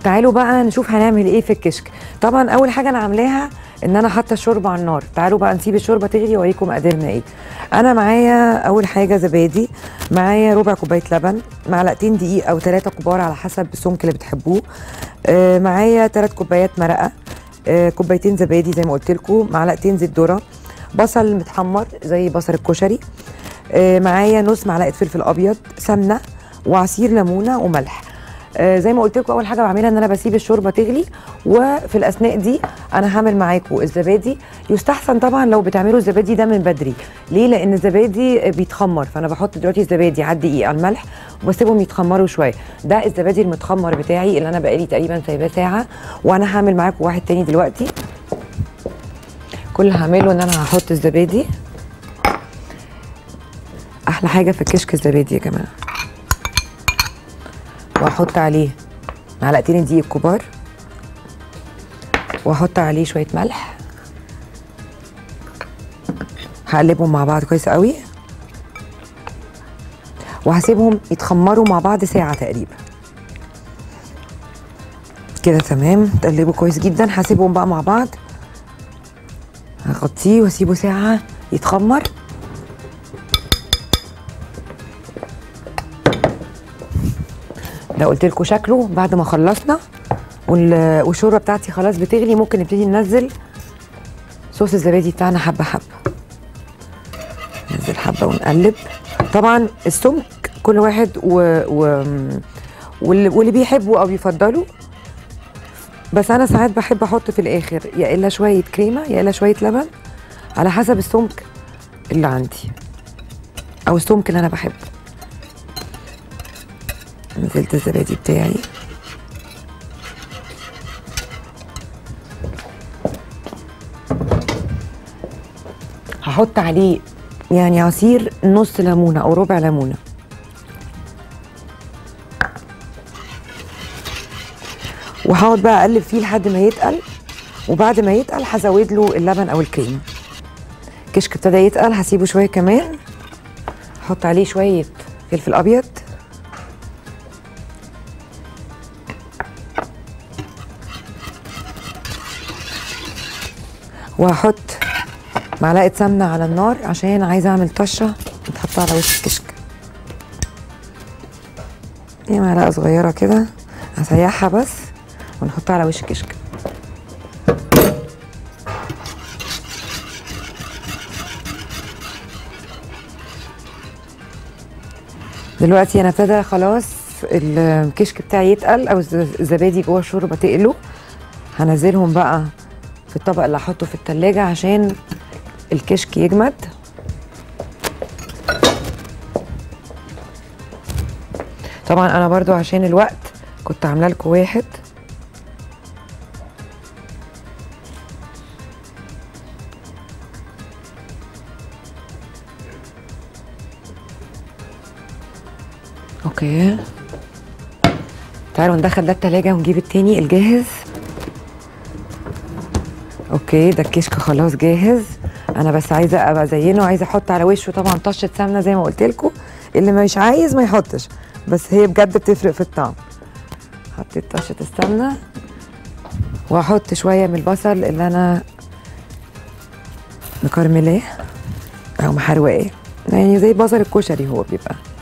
تعالوا بقى نشوف هنعمل ايه في الكشك طبعا اول حاجه انا عاملاها ان انا حاطه الشوربه على النار تعالوا بقى نسيب الشوربه تغلي واوريكم مقاديرنا ايه انا معايا اول حاجه زبادي معايا ربع كوبايه لبن معلقتين دقيق او ثلاثة كبار على حسب السمك اللي بتحبوه آه معايا ثلاث كوبايات مرقه آه كوبايتين زبادي زي ما قلت لكم معلقتين زيت ذره بصل متحمر زي بصل الكشري آه معايا نص معلقه فلفل ابيض سمنه وعصير ليمونه وملح آه زي ما قلت لكم اول حاجه بعملها ان انا بسيب الشوربه تغلي وفي الاثناء دي انا هعمل معاكم الزبادي يستحسن طبعا لو بتعملوا الزبادي ده من بدري ليه لان الزبادي بيتخمر فانا بحط دلوقتي الزبادي على الدقيق على الملح وبسيبهم يتخمروا شويه ده الزبادي المتخمر بتاعي اللي انا بقالي تقريبا سايباه ساعه وانا هعمل معاكم واحد تاني دلوقتي كل اللي هعمله ان انا هحط الزبادي احلى حاجه في الكشك الزبادي يا جماعه واحط عليه معلقتين الدقيق الكبار واحط عليه شويه ملح هقلبهم مع بعض كويس قوي وهسيبهم يتخمروا مع بعض ساعه تقريبا كده تمام تقلبوا كويس جدا هسيبهم بقى مع بعض هغطيه واسيبه ساعه يتخمر ده قلت لكم شكله بعد ما خلصنا وال- والشوربه بتاعتي خلاص بتغلي ممكن نبتدي ننزل صوص الزبادي بتاعنا حبه حبه ننزل حبه ونقلب طبعا السمك كل واحد و... و... واللي, واللي بيحبه او بيفضله بس انا ساعات بحب احط في الاخر يا الا شويه كريمه يا الا شويه لبن على حسب السمك اللي عندي او السمك اللي انا بحبه نزلت الزبادي بتاعي هحط عليه يعني عصير نص ليمونه او ربع ليمونه وهقعد بقى اقلب فيه لحد ما يتقل وبعد ما يتقل هزود له اللبن او الكريم الكشك ابتدى يتقل هسيبه شويه كمان احط عليه شويه فلفل ابيض وهحط معلقه سمنه على النار عشان عايزه اعمل طشه تحطها على وش الكشك دي معلقه صغيره كده هسيحها بس ونحطها على وش الكشك دلوقتي انا ابتدى خلاص الكشك بتاعي يتقل او الز- الزبادي جوه الشوربه تقله هنزلهم بقى في الطبق اللي هحطه في التلاجة عشان الكشك يجمد طبعا انا برضو عشان الوقت كنت عامله لكم واحد اوكي تعالوا ندخل ده التلاجة ونجيب التاني الجاهز اوكي ده الكشك خلاص جاهز انا بس عايزه ابقى زينه عايزه احط على وشه طبعا طشه سمنه زي ما قلت لكم اللي مش عايز ما يحطش بس هي بجد بتفرق في الطعم حطيت طشه السمنه واحط شويه من البصل اللي انا مكرملاه او محروقاه يعني زي بصل الكشري هو بيبقى